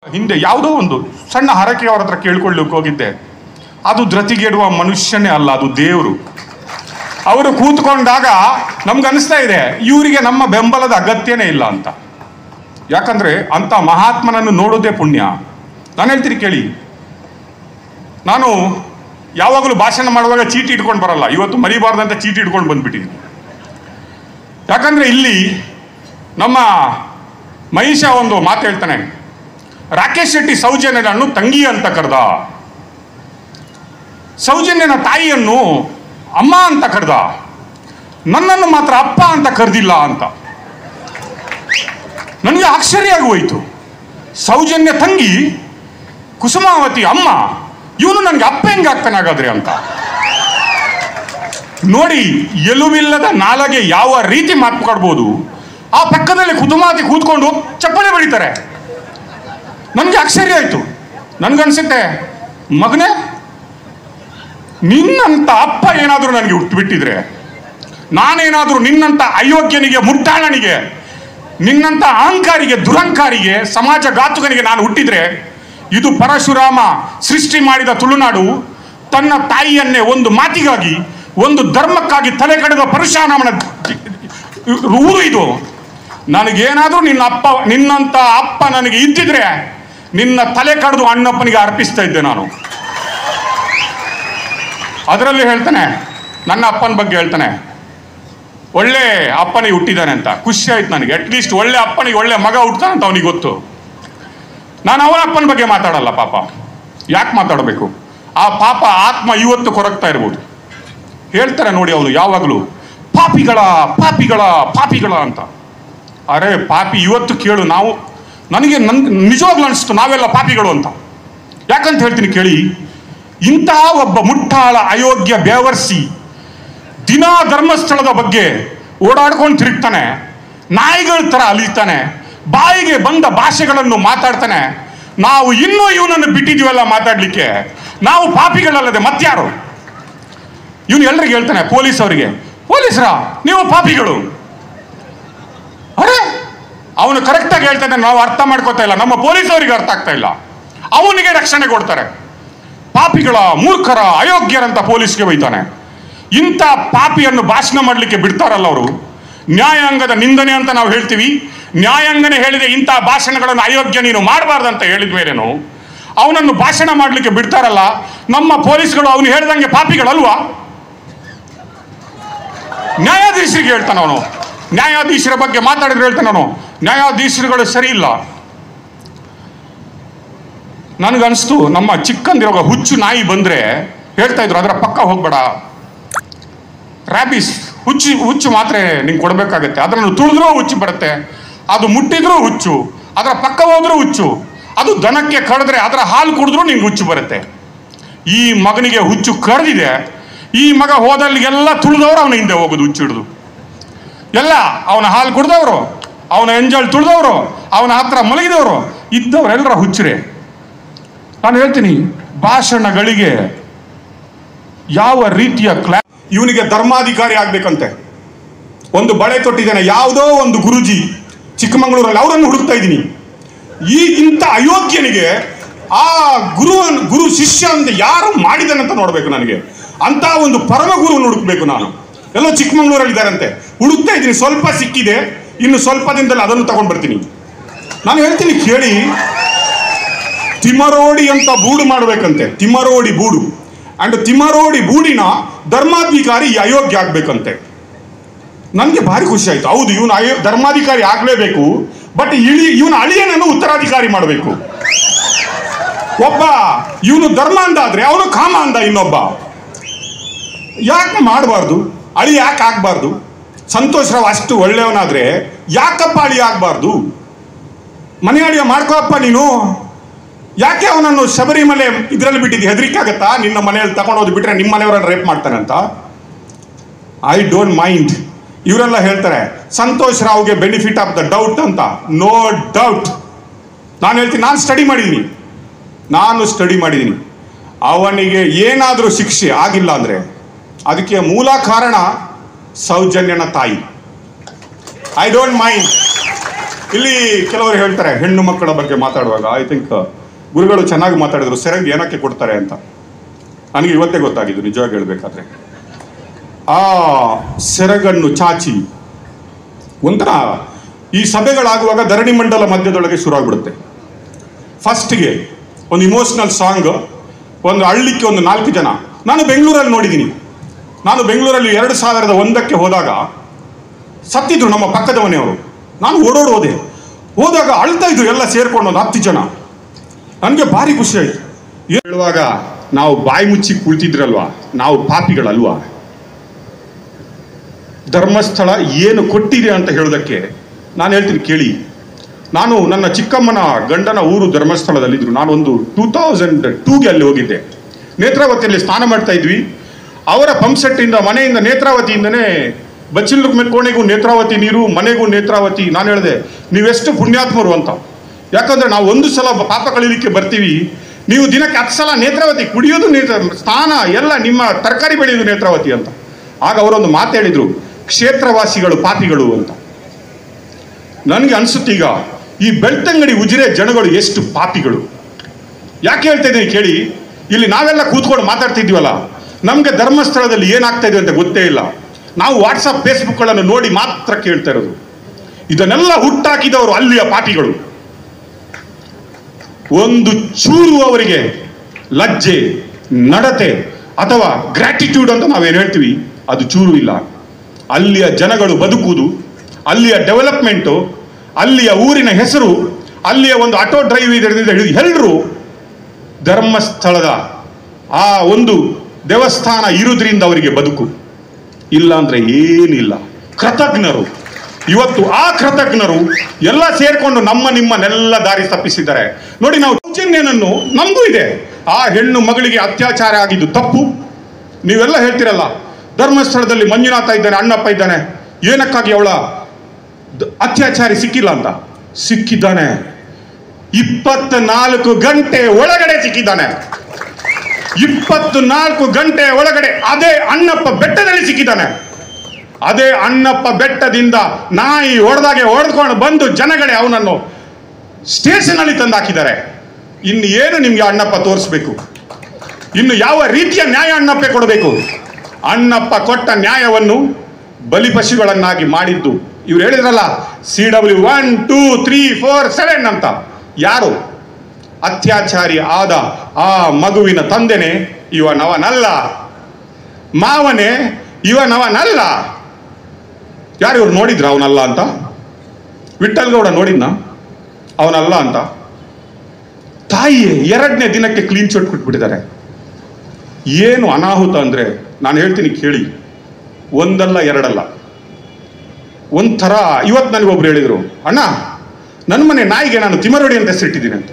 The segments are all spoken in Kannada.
ಹಿಂದೆ ಯಾವುದೋ ಒಂದು ಸಣ್ಣ ಹರಕೆ ಅವ್ರ ಹತ್ರ ಕೇಳ್ಕೊಳ್ಳಿಕ್ಕೆ ಹೋಗಿದ್ದೆ ಅದು ಧೃತಿಗೆಡುವ ಮನುಷ್ಯನೇ ಅಲ್ಲ ಅದು ದೇವರು ಅವರು ಕೂತ್ಕೊಂಡಾಗ ನಮ್ಗೆ ಅನಿಸ್ತಾ ಇದೆ ಇವರಿಗೆ ನಮ್ಮ ಬೆಂಬಲದ ಅಗತ್ಯನೇ ಇಲ್ಲ ಅಂತ ಯಾಕಂದ್ರೆ ಅಂತ ಮಹಾತ್ಮನನ್ನು ನೋಡೋದೇ ಪುಣ್ಯ ನಾನು ಹೇಳ್ತೀನಿ ಕೇಳಿ ನಾನು ಯಾವಾಗಲೂ ಭಾಷಣ ಮಾಡುವಾಗ ಚೀಟಿ ಇಟ್ಕೊಂಡು ಬರಲ್ಲ ಇವತ್ತು ಮರಿಬಾರ್ದಂತ ಚೀಟಿ ಇಟ್ಕೊಂಡು ಬಂದ್ಬಿಟ್ಟಿದ್ದೀನಿ ಯಾಕಂದ್ರೆ ಇಲ್ಲಿ ನಮ್ಮ ಮಹಿಷ ಒಂದು ಮಾತು ಹೇಳ್ತಾನೆ ರಾಕೇಶ್ ಶೆಟ್ಟಿ ಸೌಜನ್ಯನನ್ನು ತಂಗಿ ಅಂತ ಕರೆದ ಸೌಜನ್ಯನ ತಾಯಿಯನ್ನು ಅಮ್ಮ ಅಂತ ಕರೆದ ನನ್ನನ್ನು ಮಾತ್ರ ಅಪ್ಪ ಅಂತ ಕರೆದಿಲ್ಲ ಅಂತ ನನಗೆ ಆಶ್ಚರ್ಯ ಆಗೋಯ್ತು ಸೌಜನ್ಯ ತಂಗಿ ಕುಸುಮಾವತಿ ಅಮ್ಮ ಇವನು ನನಗೆ ಅಪ್ಪ ಹೆಂಗಾಗ್ತಾನೆ ಹಾಗಾದ್ರೆ ಅಂತ ನೋಡಿ ಎಲುವಿಲ್ಲದ ನಾಲಗೆ ಯಾವ ರೀತಿ ಮಾತನಾಡ್ಬೋದು ಆ ಪಕ್ಕದಲ್ಲಿ ಕುತುಮಾತಿ ಕೂತ್ಕೊಂಡು ಚಪ್ಪಲಿ ಬಡಿತಾರೆ ನನಗೆ ಆಶ್ಚರ್ಯ ಆಯ್ತು ನನ್ಗನ್ಸುತ್ತೆ ಮಗನೇ ನಿನ್ನಂತ ಅಪ್ಪ ಏನಾದರೂ ನನಗೆ ಹುಟ್ಟುಬಿಟ್ಟಿದ್ರೆ ನಾನೇನಾದರೂ ನಿನ್ನಂತ ಅಯೋಗ್ಯನಿಗೆ ಮುಟ್ಟಾಳನಿಗೆ ನಿನ್ನಂತ ಅಹಂಕಾರಿಗೆ ದುರಹಂಕಾರಿಗೆ ಸಮಾಜ ಘಾತುಕನಿಗೆ ನಾನು ಹುಟ್ಟಿದ್ರೆ ಇದು ಪರಶುರಾಮ ಸೃಷ್ಟಿ ಮಾಡಿದ ತುಳುನಾಡು ತನ್ನ ತಾಯಿಯನ್ನೇ ಒಂದು ಮಾತಿಗಾಗಿ ಒಂದು ಧರ್ಮಕ್ಕಾಗಿ ತಲೆ ಕಡೆದ ಪರಶುರಾಮನ ಊರು ಇದು ನನಗೇನಾದರೂ ನಿನ್ನ ಅಪ್ಪ ನಿನ್ನಂತ ಅಪ್ಪ ನನಗೆ ಇದ್ದಿದ್ರೆ ನಿನ್ನ ತಲೆ ಕಡಿದು ಅಣ್ಣಪ್ಪನಿಗೆ ಅರ್ಪಿಸ್ತಾ ಇದ್ದೆ ನಾನು ಅದರಲ್ಲಿ ಹೇಳ್ತಾನೆ ನನ್ನ ಅಪ್ಪನ ಬಗ್ಗೆ ಹೇಳ್ತಾನೆ ಒಳ್ಳೆ ಅಪ್ಪನಿಗೆ ಹುಟ್ಟಿದ್ದಾನೆ ಅಂತ ಖುಷಿ ಆಯ್ತು ನನಗೆ ಅಟ್ಲೀಸ್ಟ್ ಒಳ್ಳೆ ಅಪ್ಪನಿಗೆ ಒಳ್ಳೆ ಮಗ ಹುಟ್ತಾನೆ ಅಂತ ಅವನಿಗೆ ಗೊತ್ತು ನಾನು ಅವನ ಅಪ್ಪನ ಬಗ್ಗೆ ಮಾತಾಡಲ್ಲ ಪಾಪ ಯಾಕೆ ಮಾತಾಡಬೇಕು ಆ ಪಾಪ ಆತ್ಮ ಇವತ್ತು ಕೊರಗ್ತಾ ಇರ್ಬೋದು ಹೇಳ್ತಾರೆ ನೋಡಿ ಅವನು ಯಾವಾಗಲೂ ಪಾಪಿಗಳ ಪಾಪಿಗಳ ಪಾಪಿಗಳ ಅಂತ ಅರೆ ಪಾಪಿ ಇವತ್ತು ಕೇಳು ನಾವು ನನಗೆ ನನ್ ನಿಜವಾಗ್ಲೂ ಅನಿಸ್ತು ನಾವೆಲ್ಲ ಪಾಪಿಗಳು ಅಂತ ಯಾಕಂತ ಹೇಳ್ತೀನಿ ಕೇಳಿ ಇಂತಹ ಒಬ್ಬ ಮುಟ್ಟಾಳ ಅಯೋಗ್ಯ ಬೇವರ್ಸಿ ದಿನಾ ಧರ್ಮಸ್ಥಳದ ಬಗ್ಗೆ ಓಡಾಡ್ಕೊಂಡು ತಿರುಗ್ತಾನೆ ನಾಯಿಗಳ ಥರ ಅಲಿತಾನೆ ಬಾಯಿಗೆ ಬಂದ ಭಾಷೆಗಳನ್ನು ಮಾತಾಡ್ತಾನೆ ನಾವು ಇನ್ನೂ ಇವನನ್ನು ಬಿಟ್ಟಿದೀವಲ್ಲ ಮಾತಾಡ್ಲಿಕ್ಕೆ ನಾವು ಪಾಪಿಗಳಲ್ಲದೆ ಮತ್ಯಾರು ಇವನು ಎಲ್ರಿಗೆ ಹೇಳ್ತಾನೆ ಪೊಲೀಸ್ ಅವರಿಗೆ ಪೊಲೀಸರ ನೀವು ಪಾಪಿಗಳು ಅರೆ ಅವನು ಕರೆಕ್ಟಾಗಿ ಹೇಳ್ತಾ ಇದ್ದಾನೆ ನಾವು ಅರ್ಥ ಮಾಡ್ಕೋತಾ ಇಲ್ಲ ನಮ್ಮ ಪೊಲೀಸ್ ಅವರಿಗೆ ಅರ್ಥ ಆಗ್ತಾ ಇಲ್ಲ ಅವನಿಗೆ ರಕ್ಷಣೆ ಕೊಡ್ತಾರೆ ಪಾಪಿಗಳ ಮೂರ್ಖರ ಅಯೋಗ್ಯರಂತ ಪೊಲೀಸ್ಗೆ ಬೈತಾನೆ ಇಂಥ ಪಾಪಿಯನ್ನು ಭಾಷಣ ಮಾಡಲಿಕ್ಕೆ ಬಿಡ್ತಾರಲ್ಲ ಅವರು ನ್ಯಾಯಾಂಗದ ನಿಂದನೆ ಅಂತ ನಾವು ಹೇಳ್ತೀವಿ ನ್ಯಾಯಾಂಗನೇ ಹೇಳಿದೆ ಇಂಥ ಭಾಷಣಗಳನ್ನು ಅಯೋಗ್ಯ ನೀನು ಮಾಡಬಾರ್ದಂತ ಹೇಳಿದ ಮೇಲೇನು ಅವನನ್ನು ಭಾಷಣ ಮಾಡಲಿಕ್ಕೆ ಬಿಡ್ತಾರಲ್ಲ ನಮ್ಮ ಪೊಲೀಸ್ಗಳು ಅವನು ಹೇಳ್ದಂಗೆ ಪಾಪಿಗಳಲ್ವಾ ನ್ಯಾಯಾಧೀಶರಿಗೆ ಹೇಳ್ತಾನೆ ಅವನು ನ್ಯಾಯಾಧೀಶರ ಬಗ್ಗೆ ಮಾತಾಡಿದ್ರೆ ಹೇಳ್ತಾನೆ ಅವನು ನ್ಯಾಯಾಧೀಶರುಗಳು ಸರಿ ಇಲ್ಲ ನನಗನ್ಸ್ತು ನಮ್ಮ ಚಿಕ್ಕಂದಿರುವಾಗ ಹುಚ್ಚು ನಾಯಿ ಬಂದ್ರೆ ಹೇಳ್ತಾ ಇದ್ರು ಅದರ ಪಕ್ಕ ಹೋಗ್ಬೇಡ ರ್ಯಾಬಿಸ್ ಹುಚ್ಚು ಹುಚ್ಚು ಮಾತ್ರೆ ನಿಂಗೆ ಕೊಡಬೇಕಾಗತ್ತೆ ಅದನ್ನು ತುಳಿದ್ರೂ ಹುಚ್ಚು ಬರುತ್ತೆ ಅದು ಮುಟ್ಟಿದ್ರೂ ಹುಚ್ಚು ಅದರ ಪಕ್ಕ ಹೋದ್ರೂ ಹುಚ್ಚು ಅದು ದನಕ್ಕೆ ಕಡಿದ್ರೆ ಅದರ ಹಾಲು ಕುಡಿದ್ರೂ ನಿಂಗೆ ಹುಚ್ಚು ಬರುತ್ತೆ ಈ ಮಗನಿಗೆ ಹುಚ್ಚು ಕಡ್ದಿದೆ ಈ ಮಗ ಹೋದಲ್ಲಿಗೆಲ್ಲ ತುಳಿದವರು ಅವನ ಹಿಂದೆ ಹೋಗೋದು ಹುಚ್ಚು ಹಿಡಿದು ಎಲ್ಲ ಅವನ ಹಾಲು ಕುಡ್ದವರು ಅವನ ಎಂಜಲ್ ತುಳಿದವರು ಅವನ ಹತ್ರ ಮಲಗಿದವರು ಇದ್ದವರೆಲ್ಲರ ಹುಚ್ಚರೇ ನಾನು ಹೇಳ್ತೀನಿ ಭಾಷಣಗಳಿಗೆ ಯಾವ ರೀತಿಯ ಕ್ಲಾ ಇವನಿಗೆ ಧರ್ಮಾಧಿಕಾರಿ ಆಗ್ಬೇಕಂತೆ ಒಂದು ಬಳೆ ತೊಟ್ಟಿದ್ದಾನೆ ಯಾವುದೋ ಒಂದು ಗುರುಜಿ ಚಿಕ್ಕಮಗಳೂರಲ್ಲಿ ಅವರನ್ನು ಹುಡುಕ್ತಾ ಇದ್ದೀನಿ ಈ ಇಂಥ ಅಯೋಗ್ಯನಿಗೆ ಆ ಗುರು ಗುರು ಶಿಷ್ಯ ಅಂತ ಯಾರು ಮಾಡಿದನಂತ ನೋಡ್ಬೇಕು ನನಗೆ ಅಂತ ಒಂದು ಪರಮ ಗುರು ಹುಡುಕ್ಬೇಕು ನಾನು ಎಲ್ಲೋ ಚಿಕ್ಕಮಗಳೂರಲ್ಲಿ ಇದ್ದಾರಂತೆ ಹುಡುಕ್ತಾ ಇದ್ದೀನಿ ಸ್ವಲ್ಪ ಸಿಕ್ಕಿದೆ ಇನ್ನು ಸ್ವಲ್ಪ ದಿನದಲ್ಲಿ ಅದನ್ನು ತಗೊಂಡು ಬರ್ತೀನಿ ನಾನು ಹೇಳ್ತೀನಿ ಕೇಳಿ ತಿಮರೋಡಿ ಅಂತ ಬೂಡು ಮಾಡಬೇಕಂತೆ ತಿಮರೋಡಿ ಬೂಡು ಅಂಡ್ ತಿಮರೋಡಿ ಬೂಡಿನ ಧರ್ಮಾಧಿಕಾರಿ ಈ ಅಯೋಗ್ಯ ಆಗ್ಬೇಕಂತೆ ನನಗೆ ಭಾರಿ ಖುಷಿ ಆಯ್ತು ಹೌದು ಇವನು ಅಯೋ ಧರ್ಮಾಧಿಕಾರಿ ಆಗ್ಲೇಬೇಕು ಬಟ್ ಇಳಿ ಇವನ ಅಳಿಯನನ್ನು ಉತ್ತರಾಧಿಕಾರಿ ಮಾಡಬೇಕು ಒಬ್ಬ ಇವನು ಧರ್ಮ ಅಂದಾದ್ರೆ ಅವನು ಕಾಮ ಅಂದ ಇನ್ನೊಬ್ಬ ಯಾಕೆ ಮಾಡಬಾರ್ದು ಅಳಿ ಯಾಕೆ ಆಗ್ಬಾರ್ದು ಸಂತೋಷ್ ರಾವ್ ಅಷ್ಟು ಒಳ್ಳೆಯವನಾದ್ರೆ ಯಾಕಪ್ಪ ಅಳಿ ಆಗ್ಬಾರ್ದು ಮನೆ ಅಳಿಯ ಮಾಡ್ಕೋಪ್ಪ ನೀನು ಯಾಕೆ ಅವನನ್ನು ಶಬರಿಮಲೆ ಇದರಲ್ಲಿ ಬಿಟ್ಟಿದ್ದು ಹೆದರಿಕೆ ಆಗತ್ತಾ ನಿನ್ನ ಮನೆಯಲ್ಲಿ ತಗೊಂಡೋದು ಬಿಟ್ರೆ ನಿಮ್ಮ ಮನೆಯವರನ್ನು ರೇಪ್ ಮಾಡ್ತಾನಂತ ಐ ಡೋಂಟ್ ಮೈಂಡ್ ಇವರೆಲ್ಲ ಹೇಳ್ತಾರೆ ಸಂತೋಷ್ ರಾವ್ಗೆ ಬೆನಿಫಿಟ್ ಆಫ್ ದ ಡೌಟ್ ಅಂತ ನೋ ಡೌಟ್ ನಾನು ಹೇಳ್ತೀನಿ ನಾನು ಸ್ಟಡಿ ಮಾಡಿದ್ದೀನಿ ನಾನು ಸ್ಟಡಿ ಮಾಡಿದ್ದೀನಿ ಅವನಿಗೆ ಏನಾದರೂ ಶಿಕ್ಷೆ ಆಗಿಲ್ಲ ಅಂದರೆ ಅದಕ್ಕೆ ಮೂಲ ಕಾರಣ ಸೌಜನ್ಯನ ತಾಯಿ ಐ ಡೋಂಟ್ ಮೈಂಡ್ ಇಲ್ಲಿ ಕೆಲವರು ಹೇಳ್ತಾರೆ ಹೆಣ್ಣು ಮಕ್ಕಳ ಬಗ್ಗೆ ಮಾತಾಡುವಾಗ ಐ ಥಿಂಕ್ ಗುರುಗಳು ಚೆನ್ನಾಗಿ ಮಾತಾಡಿದ್ರು ಸೆರೆಗೆ ಏನಕ್ಕೆ ಕೊಡ್ತಾರೆ ಅಂತ ನನಗೆ ಇವತ್ತೇ ಗೊತ್ತಾಗಿದ್ದು ನಿಜವಾಗಿ ಹೇಳ್ಬೇಕಾದ್ರೆ ಆ ಸೆರಗನ್ನು ಚಾಚಿ ಒಂಥರ ಈ ಸಭೆಗಳಾಗುವಾಗ ಧರಣಿ ಮಂಡಲ ಮಧ್ಯದೊಳಗೆ ಶುರು ಆಗ್ಬಿಡುತ್ತೆ ಫಸ್ಟ್ಗೆ ಒಂದು ಇಮೋಷನಲ್ ಸಾಂಗ್ ಒಂದು ಹಳ್ಳಿಕ್ಕೆ ಒಂದು ನಾಲ್ಕು ಜನ ನಾನು ಬೆಂಗಳೂರಲ್ಲಿ ನೋಡಿದ್ದೀನಿ ನಾನು ಬೆಂಗಳೂರಲ್ಲಿ ಎರಡು ಸಾವಿರದ ಒಂದಕ್ಕೆ ಹೋದಾಗ ಸತ್ತಿದ್ರು ನಮ್ಮ ಪಕ್ಕದ ಮನೆಯವರು ನಾನು ಓಡೋಡ್ ಹೋದೆ ಹೋದಾಗ ಅಳ್ತಾ ಇದ್ರು ಎಲ್ಲ ಸೇರ್ಕೊಂಡು ಒಂದು ಹತ್ತು ಜನ ನನಗೆ ಭಾರಿ ಖುಷಿ ಆಯ್ತು ಹೇಳುವಾಗ ನಾವು ಬಾಯಿ ಮುಚ್ಚಿ ಕುಳಿತಿದ್ರಲ್ವಾ ನಾವು ಪಾಪಿಗಳಲ್ವಾ ಧರ್ಮಸ್ಥಳ ಏನು ಕೊಟ್ಟಿದೆ ಅಂತ ಹೇಳೋದಕ್ಕೆ ನಾನು ಹೇಳ್ತೀನಿ ಕೇಳಿ ನಾನು ನನ್ನ ಚಿಕ್ಕಮ್ಮನ ಗಂಡನ ಊರು ಧರ್ಮಸ್ಥಳದಲ್ಲಿದ್ರು ನಾನು ಒಂದು ಟೂ ತೌಸಂಡ್ ಟೂಗೆ ಅಲ್ಲಿ ಹೋಗಿದ್ದೆ ನೇತ್ರಾವತಿಯಲ್ಲಿ ಸ್ನಾನ ಮಾಡ್ತಾ ಇದ್ವಿ ಅವರ ಪಂಪ್ ಸೆಟ್ಟಿಂದ ಮನೆಯಿಂದ ನೇತ್ರಾವತಿಯಿಂದನೇ ಬಚ್ಚಿಲ್ ಕೋಣೆಗೂ ನೇತ್ರಾವತಿ ನೀರು ಮನೆಗೂ ನೇತ್ರಾವತಿ ನಾನು ಹೇಳಿದೆ ನೀವೆಷ್ಟು ಪುಣ್ಯಾತ್ಮರು ಅಂತ ಯಾಕಂದ್ರೆ ನಾವು ಒಂದು ಸಲ ಪಾಪ ಕಳೀಲಿಕ್ಕೆ ಬರ್ತೀವಿ ನೀವು ದಿನಕ್ಕೆ ಹತ್ತು ಸಲ ನೇತ್ರಾವತಿ ಕುಡಿಯೋದು ನೇತ್ರ ಸ್ನಾನ ಎಲ್ಲ ನಿಮ್ಮ ತರಕಾರಿ ಬೆಳೆಯೋದು ನೇತ್ರಾವತಿ ಅಂತ ಆಗ ಅವರೊಂದು ಮಾತು ಹೇಳಿದ್ರು ಕ್ಷೇತ್ರವಾಸಿಗಳು ಪಾಪಿಗಳು ಅಂತ ನನಗೆ ಅನಿಸುತ್ತೆ ಈಗ ಈ ಬೆಳ್ತಂಗಡಿ ಉಜಿರೆ ಜನಗಳು ಎಷ್ಟು ಪಾಪಿಗಳು ಯಾಕೆ ಹೇಳ್ತಾ ಇದ್ದೀನಿ ಕೇಳಿ ಇಲ್ಲಿ ನಾವೆಲ್ಲ ಕೂತ್ಕೊಂಡು ಮಾತಾಡ್ತಿದ್ವಲ್ಲ ನಮಗೆ ಧರ್ಮಸ್ಥಳದಲ್ಲಿ ಏನಾಗ್ತಾ ಇದೆ ಅಂತ ಗೊತ್ತೇ ಇಲ್ಲ ನಾವು ವಾಟ್ಸಪ್ ಫೇಸ್ಬುಕ್ಗಳನ್ನು ನೋಡಿ ಮಾತ್ರ ಕೇಳ್ತಾ ಇರೋದು ಇದನ್ನೆಲ್ಲ ಹುಟ್ಟಾಕಿದವರು ಅಲ್ಲಿಯ ಪಾಪಿಗಳು ಒಂದು ಚೂರು ಅವರಿಗೆ ಲಜ್ಜೆ ನಡತೆ ಅಥವಾ ಗ್ರ್ಯಾಟಿಟ್ಯೂಡ್ ಅಂತ ನಾವೇನು ಹೇಳ್ತೀವಿ ಅದು ಚೂರು ಇಲ್ಲ ಅಲ್ಲಿಯ ಜನಗಳು ಬದುಕುವುದು ಅಲ್ಲಿಯ ಡೆವಲಪ್ಮೆಂಟು ಅಲ್ಲಿಯ ಊರಿನ ಹೆಸರು ಅಲ್ಲಿಯ ಒಂದು ಆಟೋ ಡ್ರೈವ್ ಇದರಿಂದ ಹಿಡಿದು ಎಲ್ಲರೂ ಧರ್ಮಸ್ಥಳದ ಆ ಒಂದು ದೇವಸ್ಥಾನ ಇರುವುದರಿಂದ ಅವರಿಗೆ ಬದುಕು ಇಲ್ಲ ಅಂದ್ರೆ ಏನಿಲ್ಲ ಕೃತಜ್ಞರು ಇವತ್ತು ಆ ಕೃತಜ್ಞರು ಎಲ್ಲ ಸೇರ್ಕೊಂಡು ನಮ್ಮ ನಿಮ್ಮನ್ನೆಲ್ಲ ದಾರಿ ತಪ್ಪಿಸಿದ್ದಾರೆ ನೋಡಿ ನಾವು ಸೌಜನ್ಯನನ್ನು ನಮಗೂ ಇದೆ ಆ ಹೆಣ್ಣು ಮಗಳಿಗೆ ಅತ್ಯಾಚಾರ ಆಗಿದ್ದು ತಪ್ಪು ನೀವೆಲ್ಲ ಹೇಳ್ತಿರಲ್ಲ ಧರ್ಮಸ್ಥಳದಲ್ಲಿ ಮಂಜುನಾಥ ಇದ್ದಾನೆ ಅಣ್ಣಪ್ಪ ಇದ್ದಾನೆ ಏನಕ್ಕಾಗಿ ಅವಳ ದ- ಅತ್ಯಾಚಾರಿ ಸಿಕ್ಕಿಲ್ಲ ಅಂತ ಸಿಕ್ಕಿದ್ದಾನೆ ಇಪ್ಪತ್ನಾಲ್ಕು ಗಂಟೆ ಒಳಗಡೆ ಸಿಕ್ಕಿದ್ದಾನೆ ಇಪ್ಪತ್ತು ನಾಲ್ಕು ಗಂಟೆ ಒಳಗಡೆ ಅದೇ ಅಣ್ಣಪ್ಪ ಬೆಟ್ಟದಲ್ಲಿ ಸಿಕ್ಕಿದ್ದಾನೆ ಅದೇ ಅಣ್ಣಪ್ಪ ಬೆಟ್ಟದಿಂದ ನಾಯಿ ಹೊಡೆದಾಗೆ ಹೊಡೆದುಕೊಂಡು ಬಂದು ಜನಗಳೇ ಅವನನ್ನು ಸ್ಟೇಷನ್ ಅಲ್ಲಿ ತಂದು ಹಾಕಿದ್ದಾರೆ ಇನ್ನು ಏನು ನಿಮ್ಗೆ ಅಣ್ಣಪ್ಪ ತೋರಿಸ್ಬೇಕು ಇನ್ನು ಯಾವ ರೀತಿಯ ನ್ಯಾಯ ಅಣ್ಣಪ್ಪ ಕೊಡಬೇಕು ಅಣ್ಣಪ್ಪ ಕೊಟ್ಟ ನ್ಯಾಯವನ್ನು ಬಲಿಪಶುಗಳನ್ನಾಗಿ ಮಾಡಿದ್ದು ಇವ್ರು ಹೇಳಿದ್ರಲ್ಲ C W one two three four seven ಅಂತ ಯಾರು ಅತ್ಯಾಚಾರಿ ಆದ ಆ ಮಗುವಿನ ತಂದೆನೆ ಇವನವನಲ್ಲ ಮಾವನೇ ಇವನವನಲ್ಲ ಯಾರು ಇವ್ರು ನೋಡಿದ್ರ ಅವನಲ್ಲ ಅಂತ ವಿಠಲ್ ಗೌಡ ನೋಡಿದ್ನ ಅವನಲ್ಲ ಅಂತ ತಾಯಿ ಎರಡನೇ ದಿನಕ್ಕೆ ಕ್ಲೀನ್ ಚಿಟ್ ಕೊಟ್ಬಿಟ್ಟಿದ್ದಾರೆ ಏನು ಅನಾಹುತ ಅಂದ್ರೆ ನಾನು ಹೇಳ್ತೀನಿ ಕೇಳಿ ಒಂದಲ್ಲ ಎರಡಲ್ಲ ಒಂಥರ ಇವತ್ತು ನನಗೊಬ್ರು ಹೇಳಿದ್ರು ಅಣ್ಣ ನನ್ನ ಮನೆ ನಾಯಿಗೆ ನಾನು ತಿಮರೊಡಿ ಅಂತ ಹೆಸರಿಟ್ಟಿದ್ದೀನಿ ಅಂತ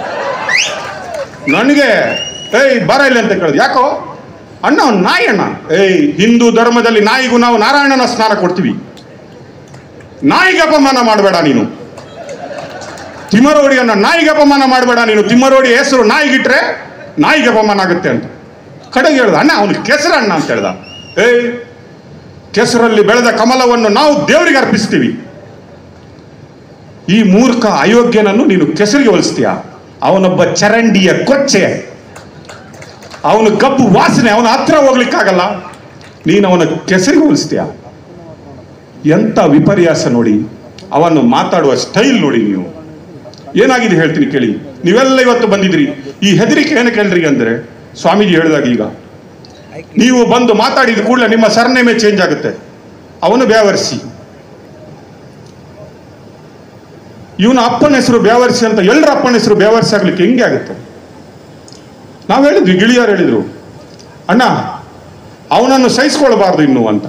ನನಗೆ ಏಯ್ ಬರ ಇಲ್ಲ ಅಂತ ಕೇಳಿದ್ ಯಾಕೋ ಅಣ್ಣ ಅವ್ನು ನಾಯಿ ಅಣ್ಣ ಏಯ್ ಹಿಂದೂ ಧರ್ಮದಲ್ಲಿ ನಾಯಿಗೂ ನಾವು ನಾರಾಯಣನ ಸ್ನಾನ ಕೊಡ್ತೀವಿ ನಾಯಿಗೆ ಅಪಮಾನ ಮಾಡಬೇಡ ನೀನು ತಿಮ್ಮರೋಡಿಯನ್ನ ನಾಯಿಗೆ ಅಪಮಾನ ಮಾಡಬೇಡ ನೀನು ತಿಮ್ಮರೋಡಿ ಹೆಸರು ನಾಯಿಗಿಟ್ರೆ ನಾಯಿಗೆ ಅಪಮಾನ ಆಗುತ್ತೆ ಅಂತ ಕಡೆಗೆ ಹೇಳ್ದ ಅಣ್ಣ ಅವನು ಕೆಸರಣ್ಣ ಅಂತ ಹೇಳ್ದ ಏಯ್ ಕೆಸರಲ್ಲಿ ಬೆಳೆದ ಕಮಲವನ್ನು ನಾವು ದೇವರಿಗೆ ಅರ್ಪಿಸ್ತೀವಿ ಈ ಮೂರ್ಖ ಅಯೋಗ್ಯನನ್ನು ನೀನು ಕೆಸರಿಗೆ ಹೋಲಿಸ್ತೀಯ ಅವನೊಬ್ಬ ಚರಂಡಿಯ ಕೊಚ್ಚೆ ಅವನು ಗಬ್ಬು ವಾಸನೆ ಅವನ ಹತ್ರ ಹೋಗ್ಲಿಕ್ಕಾಗಲ್ಲ ನೀನು ಅವನ ಕೆಸರಿಗೆ ಹೋಲಿಸ್ತೀಯ ಎಂತ ವಿಪರ್ಯಾಸ ನೋಡಿ ಅವನು ಮಾತಾಡುವ ಸ್ಟೈಲ್ ನೋಡಿ ನೀವು ಏನಾಗಿದೆ ಹೇಳ್ತೀನಿ ಕೇಳಿ ನೀವೆಲ್ಲ ಇವತ್ತು ಬಂದಿದ್ರಿ ಈ ಹೆದರಿಕೆ ಏನು ಕೇಳ್ರಿ ಅಂದ್ರೆ ಸ್ವಾಮೀಜಿ ಹೇಳಿದಾಗ ಈಗ ನೀವು ಬಂದು ಮಾತಾಡಿದ ಕೂಡಲೇ ನಿಮ್ಮ ಸರ್ನೇಮೆ ಚೇಂಜ್ ಆಗುತ್ತೆ ಅವನು ಬ್ಯಾವರ್ಸಿ ಇವನ ಅಪ್ಪನ ಹೆಸರು ಬ್ಯಾವರ್ಸಿ ಅಂತ ಎಲ್ಲರ ಅಪ್ಪನ ಹೆಸರು ಬ್ಯಾವರ್ಸಿ ಆಗ್ಲಿಕ್ಕೆ ಹೆಂಗೆ ಆಗುತ್ತೆ ನಾವು ಹೇಳಿದ್ವಿ ಗಿಳಿಯಾರು ಹೇಳಿದ್ರು ಅಣ್ಣ ಅವನನ್ನು ಸಹಿಸ್ಕೊಳ್ಬಾರ್ದು ಇನ್ನು ಅಂತ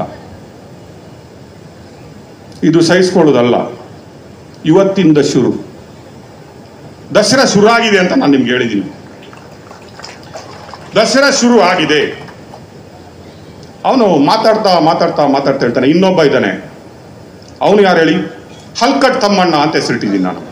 ಇದು ಸಹಿಸ್ಕೊಳ್ಳೋದಲ್ಲ ಇವತ್ತಿಂದ ಶುರು ದಸರಾ ಶುರು ಆಗಿದೆ ಅಂತ ನಾನು ನಿಮ್ಗೆ ಹೇಳಿದ್ದೀನಿ ದಸರಾ ಶುರು ಆಗಿದೆ ಅವನು ಮಾತಾಡ್ತಾ ಮಾತಾಡ್ತಾ ಮಾತಾಡ್ತಾ ಹೇಳ್ತಾನೆ ಇನ್ನೊಬ್ಬ ಇದ್ದಾನೆ ಅವನು ಯಾರು ಹೇಳಿ ಹಲ್ಕಟ್ ತಮ್ಮಣ್ಣ ಅಂತ ಹೆಸರಿಟ್ಟಿದ್ದೀನಿ ನಾನು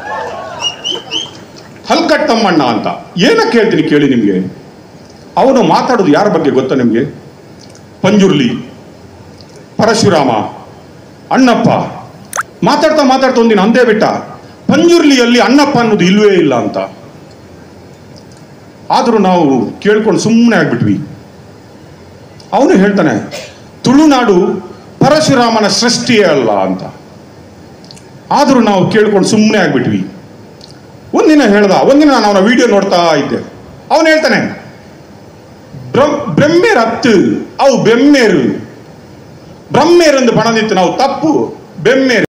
ಹಲ್ಕಟ್ ತಮ್ಮಣ್ಣ ಅಂತ ಏನಕ್ಕೆ ಹೇಳ್ತೀನಿ ಕೇಳಿ ನಿಮಗೆ ಅವನು ಮಾತಾಡೋದು ಯಾರ ಬಗ್ಗೆ ಗೊತ್ತಾ ನಿಮಗೆ ಪಂಜುರ್ಲಿ ಪರಶುರಾಮ ಅಣ್ಣಪ್ಪ ಮಾತಾಡ್ತಾ ಮಾತಾಡ್ತಾ ಒಂದಿನ ಅಂದೇ ಬಿಟ್ಟ ಪಂಜುರ್ಲಿಯಲ್ಲಿ ಅನ್ನಪ್ಪ ಅನ್ನೋದು ಇಲ್ವೇ ಇಲ್ಲ ಅಂತ ಆದರೂ ನಾವು ಕೇಳ್ಕೊಂಡು ಸುಮ್ಮನೆ ಆಗ್ಬಿಟ್ವಿ ಅವನು ಹೇಳ್ತಾನೆ ತುಳುನಾಡು ಪರಶುರಾಮನ ಸೃಷ್ಟಿಯೇ ಅಲ್ಲ ಅಂತ ಆದರೂ ನಾವು ಕೇಳ್ಕೊಂಡು ಸುಮ್ಮನೆ ಆಗ್ಬಿಟ್ವಿ ಒಂದಿನ ಹೇಳ್ದ ಒಂದಿನ ನಾನು ಅವನ ವಿಡಿಯೋ ನೋಡ್ತಾ ಇದ್ದೆ ಅವನು ಹೇಳ್ತಾನೆ ಬ್ರಹ್ಮ ಬ್ರಹ್ಮೇರ್ ಹತ್ತು ಅವು ಬೆಮ್ಮೇರು ಬ್ರಹ್ಮೇರ್ ಎಂದು ಬಣದಿತ್ತು ನಾವು ತಪ್ಪು ಬೆಮ್ಮೇರು